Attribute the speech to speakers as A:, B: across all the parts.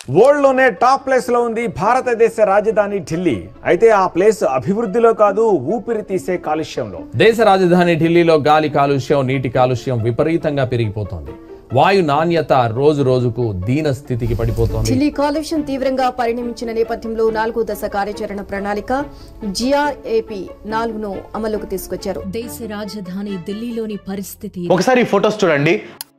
A: world లోనే top place లో ఉంది భారతదేశ రాజధాని ఢిల్లీ అయితే ఆ ప్లేస్ అభివృద్ధిలో కాదు ఊపిరి తీసే కాలుష్యంలో
B: దేశ రాజధాని ఢిల్లీలో గాలి కాలుష్యం నీటి కాలుష్యం విపరీతంగా పెరిగిపోతోంది వాయు నాణ్యత రోజు రోజుకు దీన స్థితికి పడిపోతోంది
C: ఢిల్లీ కాలుష్యం తీవ్రంగా పరిణమించిన నేపథ్యంలో నాలుగో దశ కార్యాచరణ ప్రణాళిక జిఆర్ఏపీ నాలుగును అమలుకు తీసుకొచ్చారు
D: దేశ రాజధాని ఢిల్లీలోని పరిస్థితి
E: ఒకసారి ఈ ఫొటోస్ చూడండి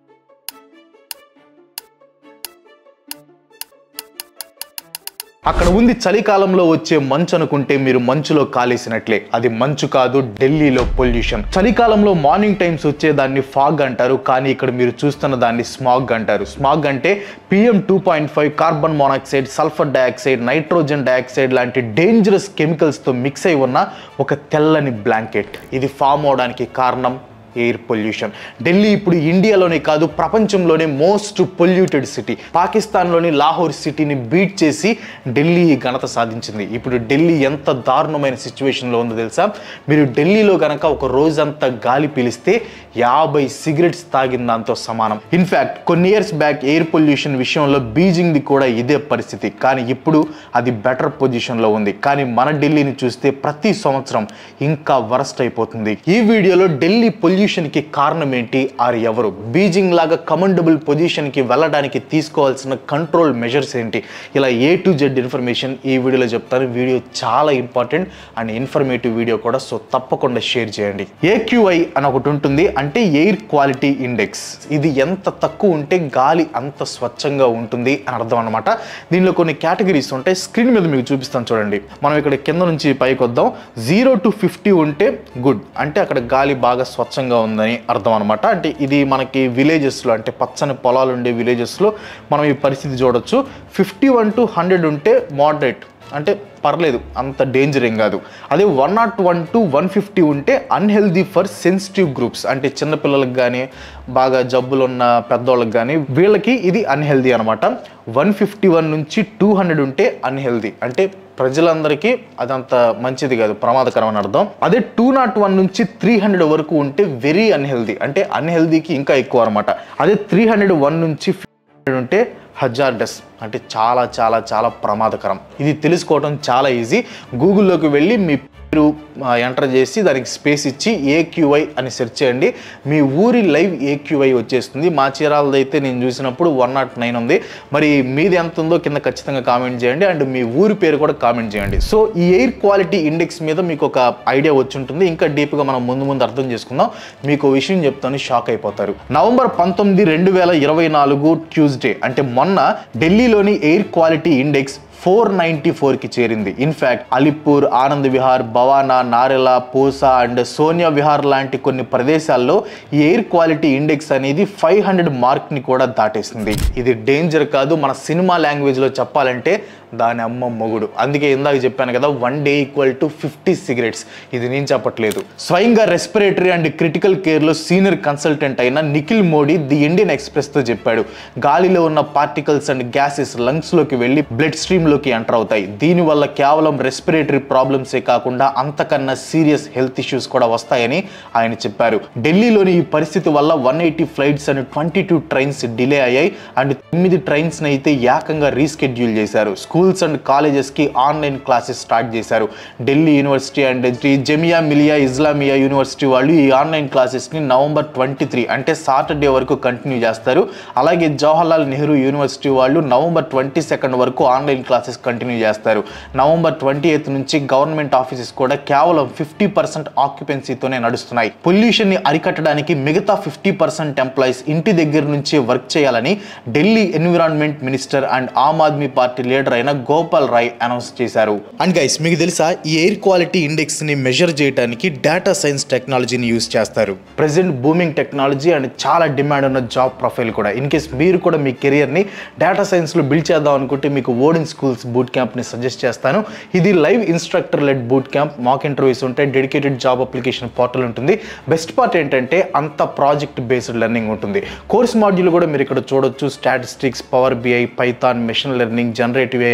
E: అక్కడ ఉంది చలికాలంలో వచ్చే మంచు అనుకుంటే మీరు మంచులో కాలేసినట్లే అది మంచు కాదు ఢిల్లీలో పొల్యూషన్ చలికాలంలో మార్నింగ్ టైమ్స్ వచ్చే దాన్ని ఫాగ్ అంటారు కానీ ఇక్కడ మీరు చూస్తున్న దాన్ని స్మాగ్ అంటారు స్మాగ్ అంటే PM two point five carbon monoxide sulphur dioxide nitrogen dioxide లాంటి డేంజరస్ కెమికల్స్తో మిక్స్ అయి ఉన్న ఒక తెల్లని బ్లాంకెట్ ఇది ఫామ్ అవడానికి కారణం ఎయిర్ పొల్యూషన్ ఢిల్లీ ఇప్పుడు ఇండియాలోనే కాదు ప్రపంచంలోనే మోస్ట్ పొల్యూటెడ్ సిటీ పాకిస్తాన్లోని లాహోర్ సిటీని బీట్ చేసి ఢిల్లీ ఈ ఘనత సాధించింది ఇప్పుడు ఢిల్లీ ఎంత దారుణమైన సిచ్యువేషన్లో ఉందో తెలుసా మీరు ఢిల్లీలో గనక ఒక రోజంతా గాలి పీలిస్తే యాభై సిగరెట్స్ తాగిన దాంతో సమానం ఇన్ఫ్యాక్ట్ కొన్ని ఇయర్స్ బ్యాక్ ఎయిర్ పొల్యూషన్ విషయంలో బీజింగ్ది కూడా ఇదే పరిస్థితి కానీ ఇప్పుడు అది బెటర్ పొజిషన్లో ఉంది కానీ మన ఢిల్లీని చూస్తే ప్రతి సంవత్సరం ఇంకా వరస్ట్ అయిపోతుంది ఈ వీడియోలో ఢిల్లీ పొల్యూషన్కి కారణం ఏంటి ఆర్ ఎవరు బీజింగ్ లాగా కమండబుల్ పొజిషన్కి వెళ్ళడానికి తీసుకోవాల్సిన కంట్రోల్ మెజర్స్ ఏంటి ఇలా ఏ టు జెడ్ ఇన్ఫర్మేషన్ ఈ వీడియోలో చెప్తాను వీడియో చాలా ఇంపార్టెంట్ అండ్ ఇన్ఫర్మేటివ్ వీడియో కూడా సో తప్పకుండా షేర్ చేయండి ఏక్యూఐ అని ఒకటి ఉంటుంది అంటే ఎయిర్ క్వాలిటీ ఇండెక్స్ ఇది ఎంత తక్కువ ఉంటే గాలి అంత స్వచ్ఛంగా ఉంటుంది అని అర్థం అనమాట దీనిలో కొన్ని కేటగిరీస్ ఉంటాయి స్క్రీన్ మీద మీకు చూపిస్తాను చూడండి మనం ఇక్కడ కింద నుంచి పైకి వద్దాం జీరో టు ఫిఫ్టీ ఉంటే గుడ్ అంటే అక్కడ గాలి బాగా స్వచ్ఛంగా ఉందని అర్థం అనమాట అంటే ఇది మనకి విలేజెస్లో అంటే పచ్చని పొలాలు ఉండే విలేజెస్లో మనం ఈ పరిస్థితి చూడొచ్చు ఫిఫ్టీ వన్ టు హండ్రెడ్ ఉంటే మోడరేట్ అంటే పర్లేదు అంత డేంజర్ ఏం కాదు అదే one nought one to one fifty ఉంటే అన్హెల్దీ ఫర్ సెన్సిటివ్ గ్రూప్స్ అంటే చిన్నపిల్లలకు కానీ బాగా జబ్బులు ఉన్న పెద్దోళ్ళకి కానీ వీళ్ళకి ఇది అన్హెల్దీ అనమాట వన్ ఫిఫ్టీ వన్ నుంచి టూ హండ్రెడ్ ఉంటే అన్హెల్దీ అంటే ప్రజలందరికీ అదంత మంచిది కాదు ప్రమాదకరం అని అర్థం అదే టూ నాట్ వన్ నుంచి త్రీ హండ్రెడ్ వరకు ఉంటే వెరీ అన్హెల్దీ అంటే అన్హెల్దీకి ఇంకా ఎక్కువ అనమాట అదే త్రీ హండ్రెడ్ వన్ నుంచి ఉంటే హజార్డస్ అంటే చాలా చాలా చాలా ప్రమాదకరం ఇది తెలుసుకోవడం చాలా ఈజీ గూగుల్లోకి వెళ్ళి మీ పేరు ఎంటర్ చేసి దానికి స్పేస్ ఇచ్చి ఏక్యూఐ అని సెర్చ్ చేయండి మీ ఊరి లైవ్ ఏక్యూఐ వచ్చేస్తుంది మా చీరాలది అయితే నేను చూసినప్పుడు వన్ నాట్ నైన్ ఉంది మరి మీది ఎంత ఉందో కింద ఖచ్చితంగా కామెంట్ చేయండి అండ్ మీ ఊరి పేరు కూడా కామెంట్ చేయండి సో ఈ ఎయిర్ క్వాలిటీ ఇండెక్స్ మీద మీకు ఒక ఐడియా వచ్చి ఉంటుంది ఇంకా డీప్గా మనం ముందు ముందు అర్థం చేసుకుందాం మీకు ఒక విషయం చెప్తాను షాక్ అయిపోతారు నవంబర్ పంతొమ్మిది రెండు వేల ఇరవై నాలుగు ట్యూస్డే అంటే మొన్న ఢిల్లీలోని air quality index four ninety ఫోర్కి చేరింది ఇన్ఫ్యాక్ట్ అలిపూర్ ఆనంద్ విహార్ భవానా నారెలా పూసా అండ్ సోనియా విహార్ లాంటి కొన్ని ప్రదేశాల్లో ఈ ఎయిర్ క్వాలిటీ ఇండెక్స్ అనేది ఫైవ్ హండ్రెడ్ మార్క్ని కూడా దాటేసింది ఇది డేంజర్ కాదు మన సినిమా లాంగ్వేజ్లో చెప్పాలంటే దాని అమ్మ మొగుడు అందుకే ఇందాక చెప్పాను కదా one day equal to fifty cigarettes ఇది నేను చెప్పట్లేదు స్వయంగా రెస్పిరేటరీ అండ్ క్రిటికల్ కేర్లో సీనియర్ కన్సల్టెంట్ అయిన నిఖిల్ మోడీ ది ఇండియన్ ఎక్స్ప్రెస్తో చెప్పాడు గాలిలో ఉన్న పార్టికల్స్ అండ్ గ్యాసెస్ లంగ్స్లోకి వెళ్ళి బ్లడ్ స్ట్రీమ్లోకి ఎంటర్ అవుతాయి దీనివల్ల కేవలం రెస్పిరేటరీ ప్రాబ్లమ్సే కాకుండా అంతకన్నా సీరియస్ హెల్త్ ఇష్యూస్ కూడా వస్తాయని ఆయన చెప్పారు ఢిల్లీలోని ఈ పరిస్థితి వల్ల one eighty flights and twenty two trains delay అయ్యాయి అండ్ తొమ్మిది ట్రైన్స్ అయితే ఏకంగా రీస్కెడ్యూల్ చేశారు స్కూల్స్ అండ్ కాలేజెస్కి ఆన్లైన్ క్లాసెస్ స్టార్ట్ చేశారు Delhi university and Shri Jamia Millia Islamia university వాళ్ళు ఈ ఆన్లైన్ క్లాసెస్ని నవంబర్ ట్వంటీ త్రీ అంటే సాటర్డే వరకు కంటిన్యూ చేస్తారు అలాగే జవహర్లాల్ నెహ్రూ యూనివర్సిటీ వాళ్ళు నవంబర్ ట్వంటీ సెకండ్ వరకు ఆన్లైన్ క్లాసెస్ కంటిన్యూ చేస్తారు నవంబర్ ట్వంటీ ఎయిత్ నుంచి గవర్నమెంట్ ఆఫీసెస్ కూడా కేవలం ఫిఫ్టీ పర్సెంట్ ఆక్యుపెన్సీతోనే నడుస్తున్నాయి పొల్యూషన్ని అరికట్టడానికి మిగతా ఫిఫ్టీ పర్సెంట్ ఎంప్లాయీస్ ఇంటి దగ్గర నుంచే వర్క్ చేయాలని Delhi environment minister and Aam Aadmi party leader అయిన గోపాల్ రాయ్ అనౌన్స్ చేశారు అండ్ గైస్ మీకు తెలుసా ఈ ఎయిర్ క్వాలిటీ ఇండెక్స్ ని మెజర్ చేయడానికి డేటా సైన్స్ టెక్నాలజీని యూస్ చేస్తారు ప్రెసెంట్ బూమింగ్ టెక్నాలజీ అండ్ చాలా డిమాండ్ ఉన్న జాబ్ ప్రొఫైల్ కూడా ఇన్ కేస్ మీరు కూడా మీ కెరియర్ని డేటా సైన్స్లో బిల్డ్ చేద్దాం అనుకుంటే మీకు ఓడిన్ స్కూల్స్ బూట్ క్యాంప్ని సజెస్ట్ చేస్తాను ఇది live instructor led boot camp mock interviews ఉంటాయి డెడికేటెడ్ జాబ్ అప్లికేషన్ పోర్టల్ ఉంటుంది బెస్ట్ పార్ట్ ఏంటంటే అంత ప్రాజెక్ట్ బేస్డ్ లెర్నింగ్ ఉంటుంది కోర్స్ మాడ్యూల్ కూడా మీరు ఇక్కడ చూడొచ్చు statistics power BI Python machine learning generative AI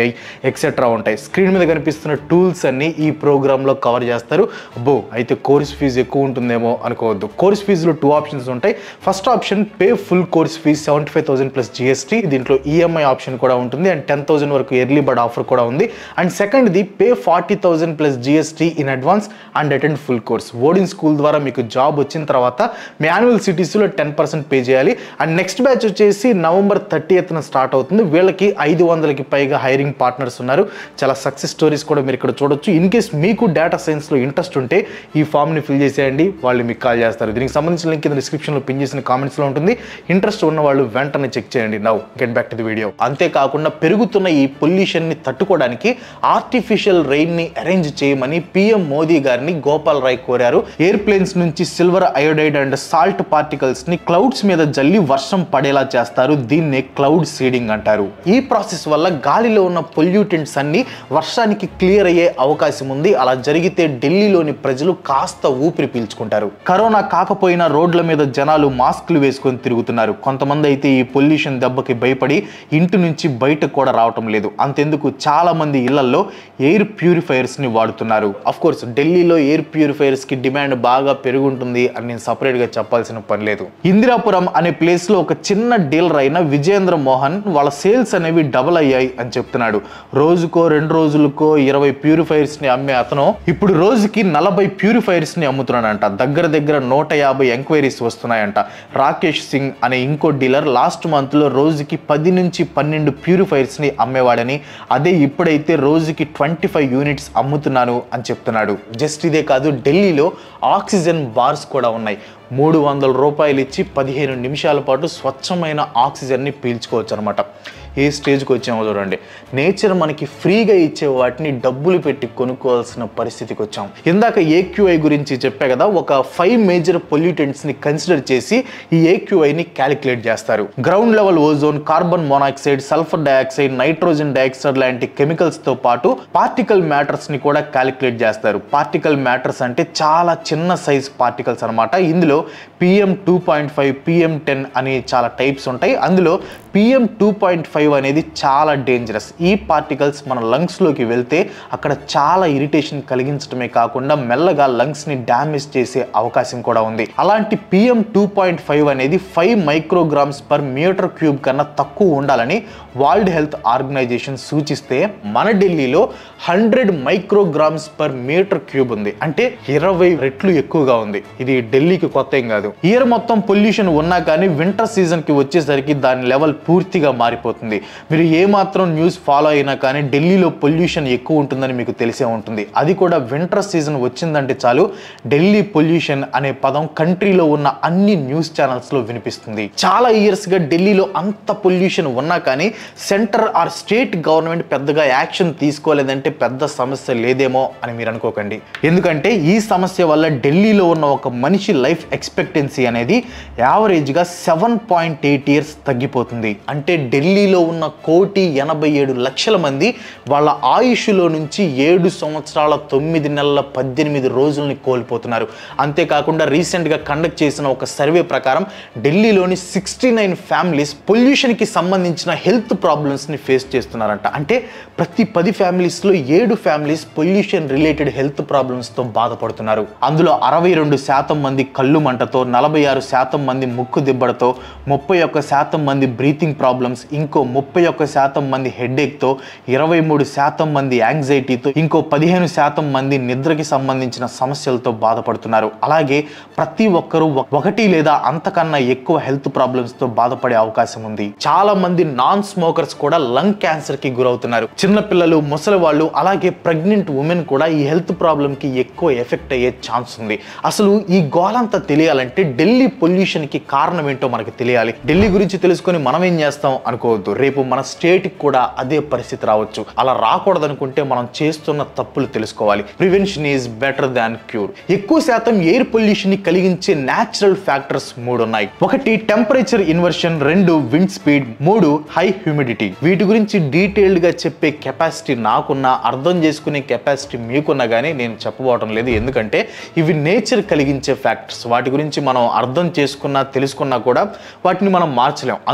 E: I etcetera ఉంటాయి స్క్రీన్ మీద కనిపిస్తున్న టూల్స్ అన్ని ఈ ప్రోగ్రాంలో కవర్ చేస్తారు అబ్బో అయితే కోర్స్ ఫీజు ఎక్కువ ఉంటుందేమో అనుకోవద్దు కోర్స్ ఫీజులో టూ ఆప్షన్స్ ఉంటాయి first option pay full course fee seventy five thousand plus GST దీంట్లో ఈఎంఐ ఆప్షన్ కూడా ఉంటుంది అండ్ టెన్ థౌసండ్ వరకు ఎర్లీ బర్డ్ ఆఫర్ కూడా ఉంది అండ్ సెకండ్ది pay forty thousand plus GST in advance and attend full course Odin school ద్వారా మీకు జాబ్ వచ్చిన తర్వాత మీ యాన్యువల్ సిటీస్లో టెన్ పర్సెంట్ పే చేయాలి అండ్ నెక్స్ట్ బ్యాచ్ వచ్చేసి నవంబర్ థర్టీ ఎత్న స్టార్ట్ అవుతుంది వీళ్ళకి ఐదు వందలకి పైగా హైరింగ్ పార్ట్నర్స్ ఉన్నారు చాలా సక్సెస్ స్టోరీస్ కూడా మీరు ఇక్కడ చూడొచ్చు ఇన్ కేస్ మీకు డేటా సైన్స్లో ఇంట్రెస్ట్ ఉంటే ఈ ఫామ్ని ఫిల్ చేసేయండి వాళ్ళు మీకు కాల్ చేస్తారు దీనికి సంబంధించిన లింక్ కింద డిస్క్రిప్షన్లో పిన్ చేసిన కామెంట్స్లో ఉంటుంది ఇంట్రెస్ట్ ఉన్న వాళ్ళు వెంటనే చెక్ చేయండి now get back to the video అంతేకాకుండా పెరుగుతున్న ఈ పొల్యూషన్ని తట్టుకోవడానికి ఆర్టిఫిషియల్ రెయిన్ని అరేంజ్ చేయమని పిఎం మోదీ గారిని గోపాల్ రాయ్ కోరారు ఎయిర్ ప్లేన్స్ నుంచి silver iodide and salt particles ని క్లౌడ్స్ మీద జల్లి వర్షం పడేలా చేస్తారు దీన్నే క్లౌడ్ సీడింగ్ అంటారు ఈ ప్రాసెస్ వల్ల గాలిలో ఉన్న పొల్యూటెంట్స్ అన్ని వర్షానికి క్లియర్ అయ్యే అవకాశం ఉంది అలా జరిగితే ఢిల్లీలోని ప్రజలు కాస్త ఊపిరి పీల్చుకుంటారు కరోనా కాకపోయినా రోడ్ల మీద జనాలు మాస్కులు వేసుకొని తిరుగుతున్నారు కొంతమంది అయితే ఈ పొల్యూషన్ దెబ్బకి భయపడి ఇంటి నుంచి బయటకు కూడా రావటం లేదు అంతెందుకు చాలా మంది ఇళ్లలో ఎయిర్ ప్యూరిఫైయర్స్ ని వాడుతున్నారు అఫ్ కోర్స్ ఢిల్లీలో ఎయిర్ ప్యూరిఫైయర్స్ కి డిమాండ్ బాగా పెరుగుంటుంది అని నేను సపరేట్ గా చెప్పాల్సిన పని లేదు ఇందిరాపురం అనే ప్లేస్ లో ఒక చిన్న డీలర్ అయిన విజేంద్ర మోహన్ వాళ్ళ సేల్స్ అనేవి డబుల్ అయ్యాయి అని చెప్తున్నాడు రోజుకో రెండు రోజులకో ఇరవై ప్యూరిఫైయర్స్ ని అమ్మే అతను ఇప్పుడు రోజుకి నలభై ప్యూరిఫైయర్స్ ని అమ్ముతున్నాడంట దగ్గర దగ్గర నూట యాభై ఎంక్వైరీస్ వస్తున్నాయంట రాకేష్ సింగ్ అనే ఇంకో డీలర్ లాస్ట్ మంత్ లో రోజుకి పది నుంచి పన్నెండు ప్యూరిఫైయర్స్ ని అమ్మేవాడని అదే ఇప్పుడైతే రోజుకి ట్వంటీ ఫైవ్ యూనిట్స్ అమ్ముతున్నాను అని చెప్తున్నాడు జస్ట్ ఇదే కాదు ఢిల్లీలో ఆక్సిజన్ బార్స్ కూడా ఉన్నాయి మూడు వందల రూపాయలు ఇచ్చి పదిహేను నిమిషాల పాటు స్వచ్ఛమైన ఆక్సిజన్ని పీల్చుకోవచ్చు అనమాట ఏ స్టేజ్కి వచ్చామో చూడండి నేచర్ మనకి ఫ్రీగా ఇచ్చే వాటిని డబ్బులు పెట్టి కొనుక్కోవాల్సిన పరిస్థితికి వచ్చాం ఇందాక ఏక్యూఐ గురించి చెప్పా కదా ఒక ఫైవ్ మేజర్ పొల్యూటెంట్స్ని కన్సిడర్ చేసి ఈ ఏక్యూఐని క్యాలిక్యులేట్ చేస్తారు ground level ozone carbon monoxide sulphur dioxide nitrogen dioxide లాంటి కెమికల్స్తో పాటు పార్టికల్ మ్యాటర్స్ని కూడా క్యాలిక్యులేట్ చేస్తారు పార్టికల్ మ్యాటర్స్ అంటే చాలా చిన్న సైజ్ పార్టికల్స్ అనమాట ఇందులో PM two point five PM ten అని చాలా టైప్స్ ఉంటాయి అందులో పిఎం టూ పాయింట్ ఫైవ్ అనేది చాలా డేంజరస్ ఈ పార్టికల్స్ మన లంగ్స్లోకి వెళ్తే అక్కడ చాలా ఇరిటేషన్ కలిగించడమే కాకుండా మెల్లగా లంగ్స్ని డ్యామేజ్ చేసే అవకాశం కూడా ఉంది అలాంటి పిఎం టూ పాయింట్ ఫైవ్ అనేది five micrograms per metre cube కన్నా తక్కువ ఉండాలని వరల్డ్ హెల్త్ ఆర్గనైజేషన్ సూచిస్తే మన ఢిల్లీలో hundred micrograms per metre cube ఉంది అంటే ఇరవై రెట్లు ఎక్కువగా ఉంది ఇది ఢిల్లీకి కొత్త ఏం కాదు ఇయర్ మొత్తం పొల్యూషన్ ఉన్నా కానీ వింటర్ సీజన్ కి వచ్చేసరికి దాని లెవెల్ పూర్తిగా మారిపోతుంది మీరు ఏ మాత్రం న్యూస్ ఫాలో అయినా కానీ ఢిల్లీలో పొల్యూషన్ ఎక్కువ ఉంటుందని మీకు తెలిసే ఉంటుంది అది కూడా వింటర్ సీజన్ వచ్చిందంటే చాలు ఢిల్లీ పొల్యూషన్ అనే పదం కంట్రీలో ఉన్న అన్ని న్యూస్ ఛానల్స్ లో వినిపిస్తుంది చాలా ఇయర్స్ గా ఢిల్లీలో అంత పొల్యూషన్ ఉన్నా కానీ సెంటర్ ఆర్ స్టేట్ గవర్నమెంట్ పెద్దగా యాక్షన్ తీసుకోలేదంటే పెద్ద సమస్య లేదేమో అని మీరు అనుకోకండి ఎందుకంటే ఈ సమస్య వల్ల ఢిల్లీలో ఉన్న ఒక మనిషి లైఫ్ ఎక్స్పెక్టెన్సీ అనేది యావరేజ్గా సెవెన్ పాయింట్ ఎయిట్ ఇయర్స్ తగ్గిపోతుంది అంటే ఢిల్లీలో ఉన్న కోటి ఎనభై ఏడు లక్షల మంది వాళ్ళ ఆయుష్లో నుంచి ఏడు సంవత్సరాల తొమ్మిది నెలల పద్దెనిమిది రోజుల్ని కోల్పోతున్నారు అంతేకాకుండా రీసెంట్గా కండక్ట్ చేసిన ఒక సర్వే ప్రకారం ఢిల్లీలోని సిక్స్టీ నైన్ ఫ్యామిలీస్ పొల్యూషన్కి సంబంధించిన హెల్త్ ప్రాబ్లమ్స్ని ఫేస్ చేస్తున్నారంట అంటే ప్రతి పది ఫ్యామిలీస్లో ఏడు ఫ్యామిలీస్ పొల్యూషన్ రిలేటెడ్ హెల్త్ ప్రాబ్లమ్స్తో బాధపడుతున్నారు అందులో అరవై రెండు శాతం మంది కళ్ళు మంటతో నలభై ఆరు శాతం మంది ముక్కు దిబ్బడతో ముప్పై ఒక్క శాతం మంది బ్రీతింగ్ ప్రాబ్లమ్స్ ఇంకో ముప్పై ఒక్క శాతం మంది హెడేక్తో ఇరవై మూడు శాతం మంది యాంగ్జైటీతో ఇంకో పదిహేను శాతం మంది నిద్రకి సంబంధించిన సమస్యలతో బాధపడుతున్నారు అలాగే ప్రతి ఒక్కరూ ఒక- ఒకటి లేదా అంతకన్నా ఎక్కువ హెల్త్ ప్రాబ్లమ్స్తో బాధపడే అవకాశం ఉంది చాలా మంది నాన్ స్మోకర్స్ కూడా లంగ్ క్యాన్సర్ కి గురవుతున్నారు చిన్న పిల్లలు ముసలి వాళ్ళు అలాగే ప్రెగ్నెంట్ ఉమెన్ కూడా ఈ హెల్త్ ప్రాబ్లమ్ కి ఎక్కువ ఎఫెక్ట్ అయ్యే ఛాన్స్ ఉంది అసలు ఈ గోలంతా తెలియాలంటే ఢిల్లీ పొల్యూషన్ కి కారణం ఏంటో మనకి తెలియాలి ఢిల్లీ గురించి తెలుసుకొని మనం ఏం చేస్తాం అనుకోవద్దు రేపు మన స్టేట్ కి కూడా అదే పరిస్థితి రావచ్చు అలా రాకూడదనుకుంటే మనం చేస్తున్న తప్పులు తెలుసుకోవాలి prevention is better than cure ఎక్కువ శాతం ఎయిర్ పొల్యూషన్ ని కలిగించే న్యాచురల్ ఫ్యాక్టర్స్ మూడు ఉన్నాయి ఒకటి టెంపరేచర్ ఇన్వర్షన్ రెండు విండ్ స్పీడ్ మూడు హై హ్యూమిడిటీ వీటి గురించి డీటెయిల్డ్ గా చెప్పే కెపాసిటీ నాకున్నా అర్థం చేసుకునే కెపాసిటీ మీకున్నా కానీ నేను చెప్పబోవటం లేదు ఎందుకంటే ఇవి నేచర్ కలిగించే ఫ్యాక్టర్స్ వాటి గురించి మనం అర్థం చేసుకున్నా తెలుసుకున్నా కూడా వాటిని మనం మార్చలేం అందుకని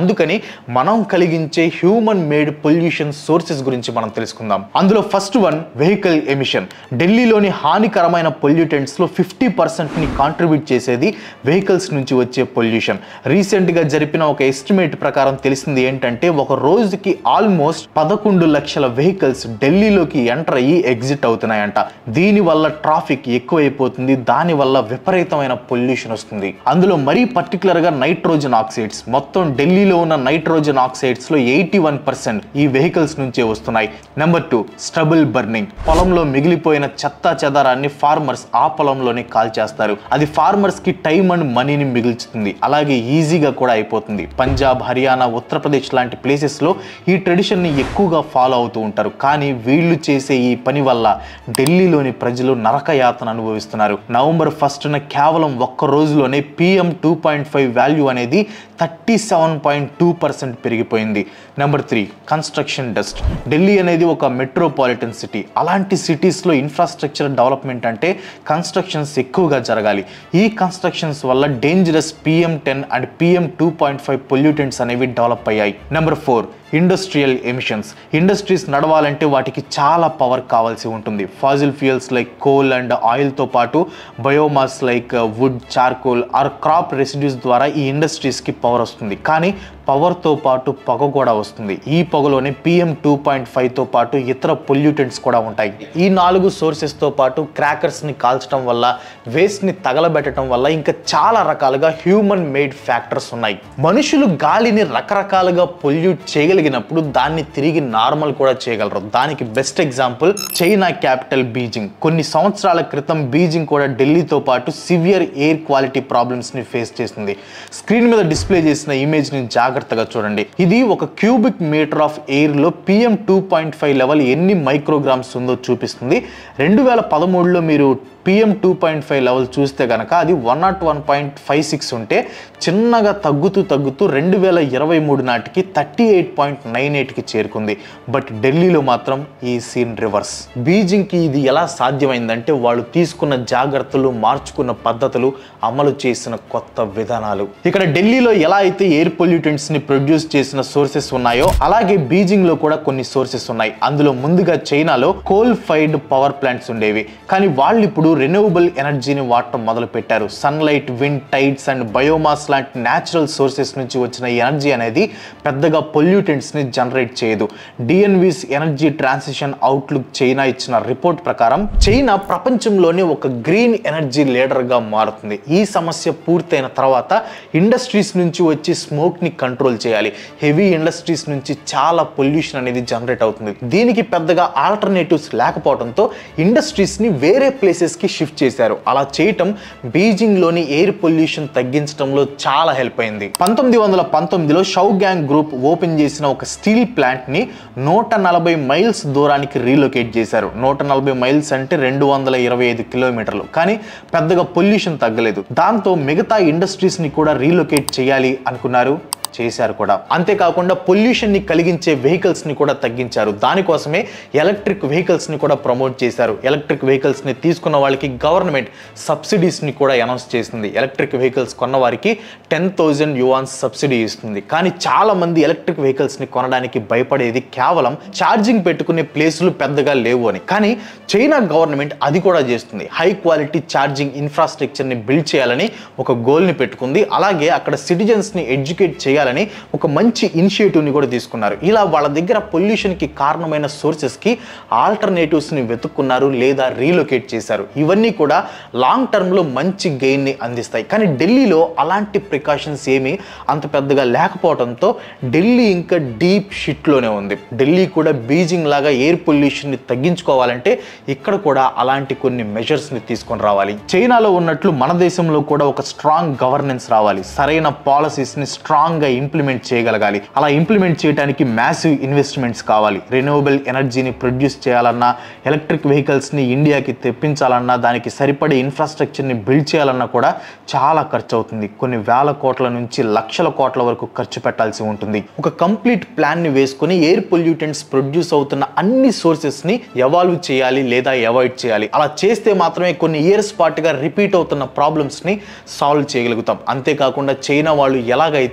E: మనం కలిగించే హ్యూమన్ మేడ్ పొల్యూషన్ సోర్సెస్ గురించి మనం తెలుసుకుందాం అందులో ఫస్ట్ వన్ వెహికల్ ఎమిషన్ ఢిల్లీలోని హానికరమైన పొల్యూటెంట్స్ లో ఫిఫ్టీ పర్సెంట్ ని కాంట్రిబ్యూట్ చేసేది వెహికల్స్ నుంచి వచ్చే పొల్యూషన్ రీసెంట్ గా జరిపిన ఒక ఎస్టిమేట్ ప్రకారం తెలిసింది ఏంటంటే ఒక రోజుకి ఆల్మోస్ట్ పదకొండు లక్షల వెహికల్స్ ఢిల్లీలోకి ఎంటర్ అయ్యి ఎగ్జిట్ అవుతున్నాయంట దీని వల్ల ట్రాఫిక్ ఎక్కువైపోతుంది దాని వల్ల విపరీతమైన పొల్యూషన్ వస్తుంది అందులో మరీ పర్టికులర్ గా నైట్రోజన్ ఆక్సైడ్స్ మొత్తం ఢిల్లీలో ఉన్న నైట్రోజన్ ఆక్సైడ్స్ లో ఎయిటీ వన్ పర్సెంట్ ఈ వెహికల్స్ నుంచే వస్తున్నాయి నెంబర్ టూ స్టబుల్ బర్నింగ్ పొలంలో మిగిలిపోయిన చెత్త చెదారాన్ని ఫార్మర్స్ ఆ పొలంలోనే కాల్ చేస్తారు అది ఫార్మర్స్ కి టైం అండ్ మనీని మిగుల్చుతుంది అలాగే ఈజీగా కూడా అయిపోతుంది పంజాబ్ హర్యానా ఉత్తరప్రదేశ్ లాంటి ప్లేసెస్ లో ఈ ట్రెడిషన్ ని ఎక్కువగా ఫాలో అవుతూ ఉంటారు కానీ వీళ్ళు చేసే ఈ పని వల్ల ఢిల్లీలోని ప్రజలు నరక యాతన అనుభవిస్తున్నారు నవంబర్ ఫస్ట్ న కేవలం ఒక్క రోజులోనే PM two point five value అనేది thirty seven point two percent పెరిగిపోయింది number three construction dust Delhi అనేది ఒక మెట్రోపాలిటన్ సిటీ అలాంటి సిటీస్లో ఇన్ఫ్రాస్ట్రక్చర్ డెవలప్మెంట్ అంటే కన్స్ట్రక్షన్స్ ఎక్కువగా జరగాలి ఈ కన్స్ట్రక్షన్స్ వల్ల dangerous PM ten and PM two point five pollutants అనేవి డెవలప్ అయ్యాయి number four industrial emissions industries నడవాలంటే వాటికి చాలా పవర్ కావాల్సి ఉంటుంది fossil fuels like coal and ఆయిల్తో పాటు biomass like wood charcoal or crop residues ద్వారా ఈ ఇండస్ట్రీస్కి పవర్ వస్తుంది కానీ పవర్తో పాటు పొగ కూడా వస్తుంది ఈ పొగలోనే పిఎం టూ పాయింట్ ఫైవ్తో పాటు ఇతర పొల్యూటెంట్స్ కూడా ఉంటాయి ఈ నాలుగు సోర్సెస్తో పాటు క్రాకర్స్ని కాల్చడం వల్ల వేస్ట్ని తగలబెట్టడం వల్ల ఇంకా చాలా రకాలుగా హ్యూమన్ మేడ్ ఫ్యాక్టర్స్ ఉన్నాయి మనుషులు గాలిని రకరకాలుగా పొల్యూట్ చేయగలిగినప్పుడు దాన్ని తిరిగి నార్మల్ కూడా చేయగలరు దానికి best example China capital Beijing కొన్ని సంవత్సరాల క్రితం బీజింగ్ కూడా ఢిల్లీతో పాటు సివియర్ ఎయిర్ క్వాలిటీ ప్రాబ్లమ్స్ని ఫేస్ చేసింది స్క్రీన్ మీద డిస్ప్లే చేసిన ఇమేజ్ని జాగ్రత్తగా చూడండి ఇది ఒక క్యూబిక్ మీటర్ ఆఫ్ ఎయిర్లో PM two point five level ఎన్ని మైక్రోగ్రామ్స్ ఉందో చూపిస్తుంది రెండు వేల పదమూడులో మీరు PM two point five level చూస్తే కనుక అది one nought one point five six ఉంటే చిన్నగా తగ్గుతూ తగ్గుతూ రెండు వేల ఇరవై మూడు నాటికి థర్టీ ఎయిట్ పాయింట్ నైన్ ఎయిట్కి చేరుకుంది బట్ ఢిల్లీలో మాత్రం ఈ సీన్ రివర్స్ బీజింగ్కి ఇది ఎలా సాధ్యమైందంటే వాళ్ళు తీసుకున్న జాగ్రత్తలు మార్చుకున్న పద్ధతులు అమలు చేసిన కొత్త విధానాలు ఇక్కడ ఢిల్లీలో ఎలా అయితే ఎయిర్ పొల్యూటెంట్స్ ని ప్రొడ్యూస్ చేసిన సోర్సెస్ ఉన్నాయో అలాగే బీజింగ్ లో కూడా కొన్ని సోర్సెస్ ఉన్నాయి అందులో ముందుగా చైనాలో కోల్ ఫైర్డ్ పవర్ ప్లాంట్స్ ఉండేవి కానీ వాళ్ళు ఇప్పుడు రెన్యూవబుల్ ఎనర్జీని వాడటం మొదలు పెట్టారు sunlight wind tides and biomass లాంటి న్యాచురల్ సోర్సెస్ నుంచి వచ్చిన ఎనర్జీ అనేది పెద్దగా పొల్యూటెంట్స్ ని జనరేట్ చేయదు DNV's energy transition outlook China ఇచ్చిన రిపోర్ట్ ప్రకారం చైనా ప్రపంచంలోనే ఒక గ్రీన్ ఎనర్జీ లీడర్ గా మారుతుంది ఈ సమస్య పూర్తయిన తర్వాత ఇండస్ట్రీస్ నుంచి వచ్చి స్మోక్ ని కంట్రోల్ చేయాలి హెవీ ఇండస్ట్రీస్ నుంచి చాలా పొల్యూషన్ అనేది జనరేట్ అవుతుంది దీనికి పెద్దగా ఆల్టర్నేటివ్స్ లేకపోవడంతో ఇండస్ట్రీస్ ని వేరే ప్లేసెస్ కి షిఫ్ట్ చేశారు అలా చేయటం బీజింగ్ లోని ఎయిర్ పొల్యూషన్ తగ్గించడంలో చాలా హెల్ప్ అయింది పంతొమ్మిది వందల పంతొమ్మిదిలో షౌ గ్యాంగ్ గ్రూప్ ఓపెన్ చేసిన ఒక స్టీల్ ప్లాంట్ ని నూట నలభై మైల్స్ దూరానికి రీలొకేట్ చేశారు నూట నలభై మైల్స్ అంటే రెండు వందల ఇరవై ఐదు కిలోమీటర్లు కానీ పెద్దగా పొల్యూషన్ తగ్గలేదు దాంతో మిగతా ఇండస్ట్రీస్ ని కూడా రీలొకేట్ చేయాలి అనుకున్నారు చేశారు కూడా అంతేకాకుండా పొల్యూషన్ ని కలిగించే వెహికల్స్ ని కూడా తగ్గించారు దానికోసమే ఎలక్ట్రిక్ వెహికల్స్ ని కూడా ప్రమోట్ చేశారు ఎలక్ట్రిక్ వెహికల్స్ ని తీసుకున్న వాళ్ళకి గవర్నమెంట్ సబ్సిడీస్ ని కూడా అనౌన్స్ చేసింది ఎలక్ట్రిక్ వెహికల్స్ కొన్న వారికి టెన్ థౌజండ్ యువాన్స్ సబ్సిడీ ఇస్తుంది కానీ చాలా మంది ఎలక్ట్రిక్ వెహికల్స్ ని కొనడానికి భయపడేది కేవలం ఛార్జింగ్ పెట్టుకునే ప్లేసులు పెద్దగా లేవు అని కానీ చైనా గవర్నమెంట్ అది కూడా చేస్తుంది హై క్వాలిటీ ఛార్జింగ్ ఇన్ఫ్రాస్ట్రక్చర్ ని బిల్డ్ చేయాలని ఒక గోల్ ని పెట్టుకుంది అలాగే అక్కడ సిటిజన్స్ ని ఎడ్యుకేట్ చేయాలని ఒక మంచి ఇనిషియేటివ్ ని కూడా తీసుకున్నారు ఇలా వాళ్ళ దగ్గర పొల్యూషన్ కి కారణమైన సోర్సెస్ కి ఆల్టర్నేటివ్స్ ని వెతుక్కున్నారు లేదా రీలొకేట్ చేశారు ఇవన్నీ కూడా లాంగ్ టర్మ్ లో మంచి గెయిన్ ని అందిస్తాయి కానీ ఢిల్లీలో అలాంటి ప్రికాషన్స్ ఏమీ అంత పెద్దగా లేకపోవడంతో ఢిల్లీ ఇంకా డీప్ షిట్లోనే ఉంది ఢిల్లీ కూడా బీజింగ్ లాగా ఎయిర్ పొల్యూషన్ని తగ్గించుకోవాలంటే ఇక్కడ కూడా అలాంటి కొన్ని మెజర్స్ని తీసుకొని రావాలి చైనాలో ఉన్నట్లు మన దేశంలో కూడా ఒక స్ట్రాంగ్ గవర్నెన్స్ రావాలి సరైన పాలసీస్ని స్ట్రాంగ్గా ఇంప్లిమెంట్ చేయగలగాలి అలా ఇంప్లిమెంట్ చేయడానికి మ్యాసివ్ ఇన్వెస్ట్మెంట్స్ కావాలి రెన్యూవబుల్ ఎనర్జీని ప్రొడ్యూస్ చేయాలన్నా ఎలక్ట్రిక్ వెహికల్స్ని ఇండియాకి తెప్పించాలన్నా దానికి సరిపడే ఇన్ఫ్రాస్ట్రక్చర్ని బిల్డ్ చేయాలన్నా కూడా చాలా ఖర్చు అవుతుంది కొన్ని వేల కోట్ల నుంచి లక్షల కోట్ల వరకు ఖర్చు పెట్టాల్సి ఉంటుంది ఒక కంప్లీట్ ప్లాన్ని వేసుకొని ఎయిర్ పొల్యూటెంట్స్ ప్రొడ్యూస్ అవుతున్న అన్ని సోర్సెస్ని ఎవాల్వ్ చేయాలి లేదా అవాయిడ్ చేయాలి అలా చేస్తే మాత్రమే కొన్ని ఇయర్స్ పాటుగా రిపీట్ అవుతున్న ప్రాబ్లమ్స్ని సాల్వ్ చేయగలుగుతాం అంతేకాకుండా చైనా వాళ్ళు ఎలాగైతే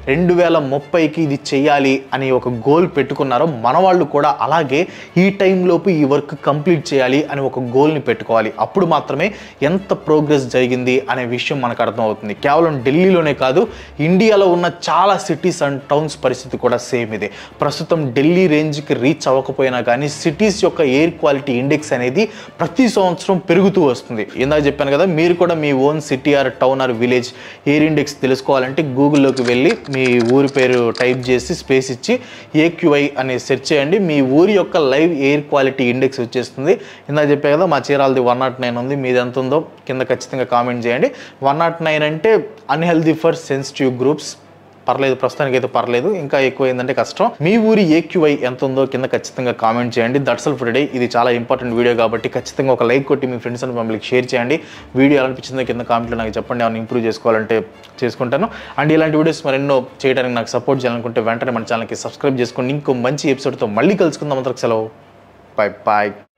E: రెండు వేల ముప్పైకి ఇది చేయాలి అని ఒక గోల్ పెట్టుకున్నారో మన వాళ్ళు కూడా అలాగే ఈ టైంలోపు ఈ వర్క్ కంప్లీట్ చేయాలి అని ఒక గోల్ని పెట్టుకోవాలి అప్పుడు మాత్రమే ఎంత ప్రోగ్రెస్ జరిగింది అనే విషయం మనకు అర్థమవుతుంది కేవలం ఢిల్లీలోనే కాదు ఇండియాలో ఉన్న చాలా సిటీస్ అండ్ టౌన్స్ పరిస్థితి కూడా సేమ్ ఇదే ప్రస్తుతం ఢిల్లీ రేంజ్కి రీచ్ అవ్వకపోయినా కానీ సిటీస్ యొక్క ఎయిర్ క్వాలిటీ ఇండెక్స్ అనేది ప్రతి సంవత్సరం పెరుగుతూ వస్తుంది ఇందాక చెప్పాను కదా మీరు కూడా మీ own city or town or village air index తెలుసుకోవాలంటే గూగుల్లోకి వెళ్ళి మీ ఊరి పేరు టైప్ చేసి స్పేస్ ఇచ్చి ఏక్యూఐ అని సెర్చ్ చేయండి మీ ఊరి యొక్క లైవ్ ఎయిర్ క్వాలిటీ ఇండెక్స్ వచ్చేస్తుంది ఇందాక చెప్పే కదా మా చీరాలది వన్ నాట్ నైన్ ఉంది మీది ఎంత ఉందో కింద ఖచ్చితంగా కామెంట్ చేయండి వన్ నాట్ నైన్ అంటే అన్హెల్దీ ఫర్ సెన్సిటివ్ గ్రూప్స్ పర్లేదు ప్రస్తుతానికి అయితే పర్లేదు ఇంకా ఎక్కువ ఏంటంటే కష్టం మీ ఊరి ఏక్యూఐ ఎంత ఉందో కింద ఖచ్చితంగా కామెంట్ చేయండి దట్సల్ ఫర్ డే ఇది చాలా ఇంపార్టెంట్ వీడియో కాబట్టి ఖచ్చితంగా ఒక లైక్ కొట్టి మీ ఫ్రెండ్స్ అండ్ ఫ్యామిలీకి షేర్ చేయండి వీడియో ఎలా అనిపించిందో కింద కామెంట్లో నాకు చెప్పండి ఏమైనా ఇంప్రూవ్ చేసుకోవాలంటే చేసుకుంటాను అండ్ ఇలాంటి వీడియోస్ మరెన్నో చేయడానికి నాకు సపోర్ట్ చేయాలనుకుంటే వెంటనే మన ఛానల్కి సబ్స్క్రైబ్ చేసుకోండి ఇంకో మంచి ఎపిసోడ్తో మళ్ళీ కలుసుకుందాం అంతకు సెలవు బాయ్ బాయ్